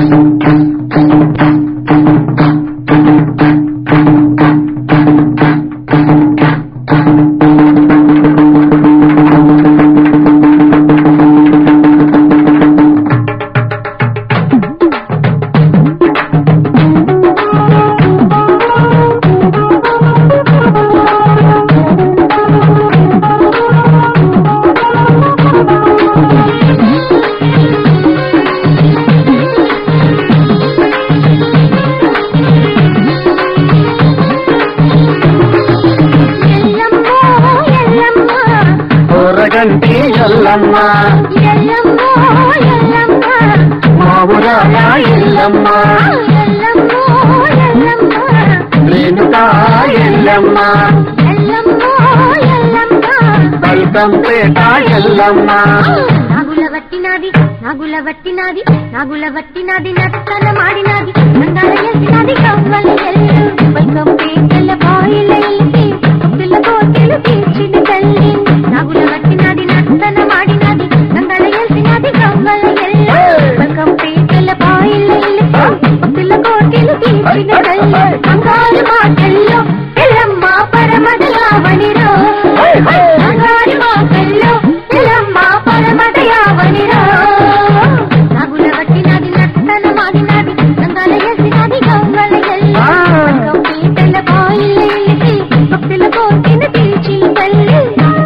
ఎల్లమ్మో ఎల్లమ్మ ఊరగంటి ఎల్లమ్మ ఎల్లమ్మో ఎల్లమ్మ మా ఊరాల ఎల్లమ్మ ఎల్లమ్మో ఎల్లమ్మ రేణుకా ఎల్లమ్మ ఎల్లమ్మో ఎల్లమ్మ బల్కంపేట ఎల్లమ్మ నాగుల వట్టినాది నాగుల వట్టినాది నాగుల వట్టినాది నత్తన మాడినాది నందాల ఎల్సినాది కవ్వల ఎల్లు వైకం పేటల బాయిల ఎల్లి కొట్టుల కోటెలు తీర్చిన తల్లి నాగుల వట్టినాది నత్తన మాడినాది నందాల ఎల్సినాది కవ్వల ఎల్లు వైకం పేటల బాయిల ఎల్లి కొట్టుల కోటెలు తీర్చిన తల్లి అంగారు మాటల్లో ఎల్లమ్మ పరమదయావనిరో అంగారు మాటల్లో ఎల్లమ్మ పరమదయావనిరో నాగుల వట్టినాది నత్తన మాడినాది నందాల ఎల్సినాది కవ్వల ఎల్లు వైకం పేటల బాయిల ఎల్లి కొట్టుల కోటెలు తీర్చిన తల్లి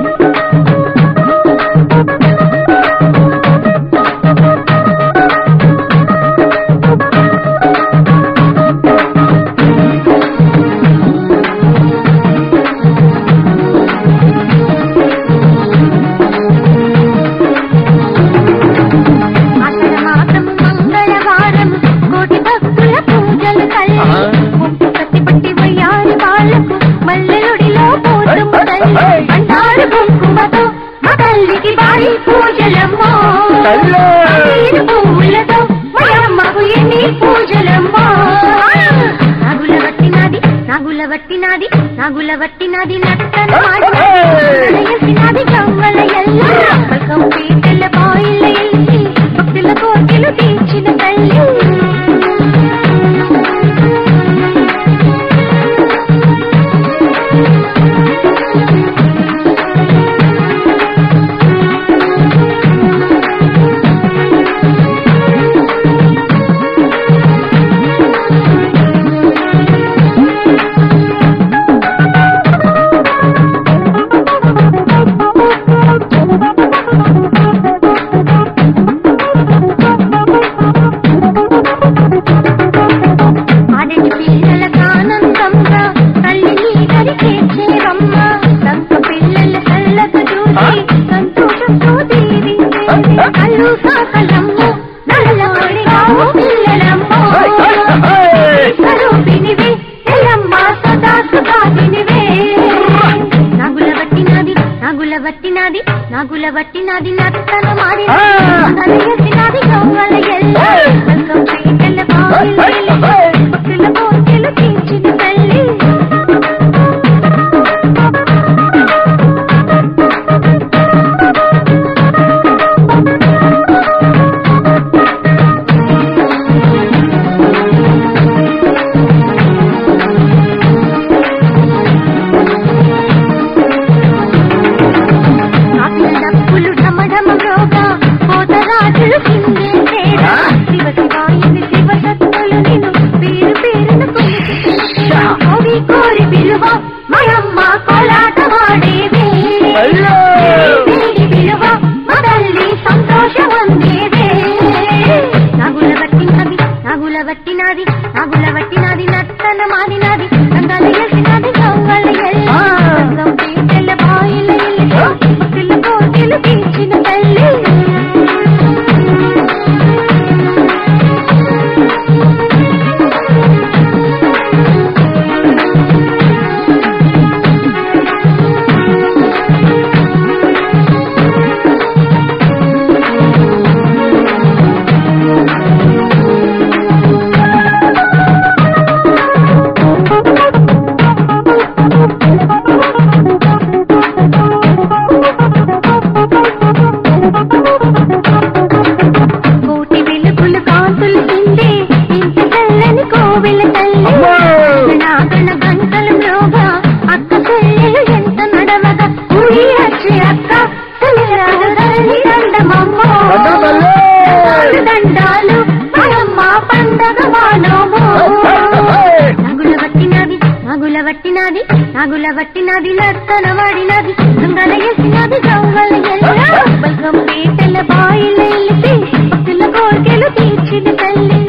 ఆషాఢ మాసము మంగళవారం కోటి భక్తుల పూజలు కల్లి ముప్పు కత్తి పట్టి వయ్యారి వాళ్ళకు మల్లెలుడిలో పోతుము తల్లి అంటారు కుంకుమతో మా తల్లికి బాయి పూజలమ్మో తల్లే! నీరు పువ్వులతో మయమ్మకు ఎన్ని పూజలమ్మో నాగుల వట్టినాది నాగుల వట్టినాది నాగుల వట్టినాది నత్తన మాడినాది కవ్వల ఎల్ల పల్కం పీటల బాయిల ఎల్లి భక్తుల కోటెలు తీర్చిన తల్లి ఆడటి పిల్లలకు ఆనందంగా తల్లిని కరిచేరమ్మ సంత పిల్లల కళ్ళకు చూసి సంతోషంతో దీవించే కళ్ళు సాకలమ్ము నల్లవాడిగావు పిల్లలమ్మో స్వరూపినివే ఎల్లమ్మ సదా సుఖాదినివే నాగుల వట్టినాది నాగుల వట్టినాది నాగుల వట్టినాది నత్తన మాడి నలయసినాది గవ్వల ఎల్ల సంగం పీటల బావిల ఎల్ల భక్తుల కోటెలు తీర్చిన తల్లి ఆపిన డప్పులు ఢమఢమ మ్రోగ దండాలు మనమ్మ పండగ మానము నాగుల వట్టినది నాగుల వట్టినది నాగుల వట్టినది నర్తన వాడినది దొంగల ఎసినది దొంగల ఎల్ల బల్గం పీటల బాయిల ఎల్లి భక్తుల కోరికలు తీర్చిన తల్లి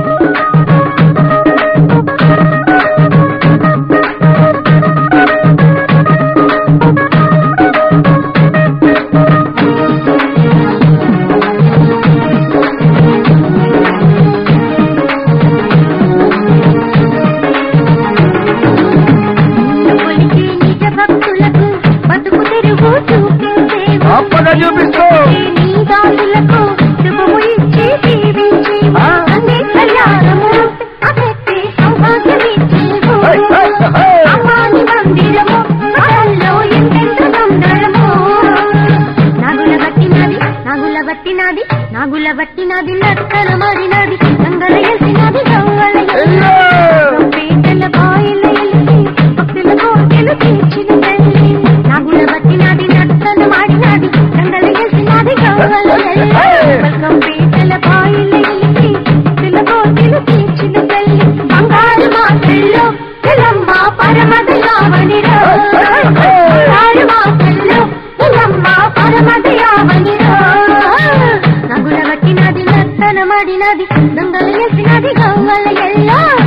కొలిచే నిజ భక్తులకు బతుకు తెరువు చూపించేవు అప్పగా చూపిస్తూ నీ దాసులకు శుభము ఇచ్చి దీవించేవు ఆ. అన్ని కళ్యాణము అదెత్తే సౌభాగ్యమిచ్చేవు హై, హై, హై. అమ్మాని మందిరము మహల్లో ఎంతెంత సుందరము నాగుల బట్టినది నాగుల బట్టినది నాగుల బట్టినది నర్తన మడినది గంగల ఎసినది గంగల ఎల్లో. పీటల బాయిల ఎలిసి భక్తుల కోరికలు తీర్చిన తల్లి నాగుల బట్టినది నర్తన మాడినది గంగల ఎసినది గంగల బల్గం పీటల బాయిల ఎలిసి భక్తుల కోరికలు తీర్చిన తల్లి బంగారు మాటల్లో తెలమ్మ పరమదయామణిరో బంగారు మాటల్లో తెలమ్మ పరమదయామణిరో నగుల వట్టినది నర్తన మడినది దొంగలు ఎసినది గంగల ఎల్లో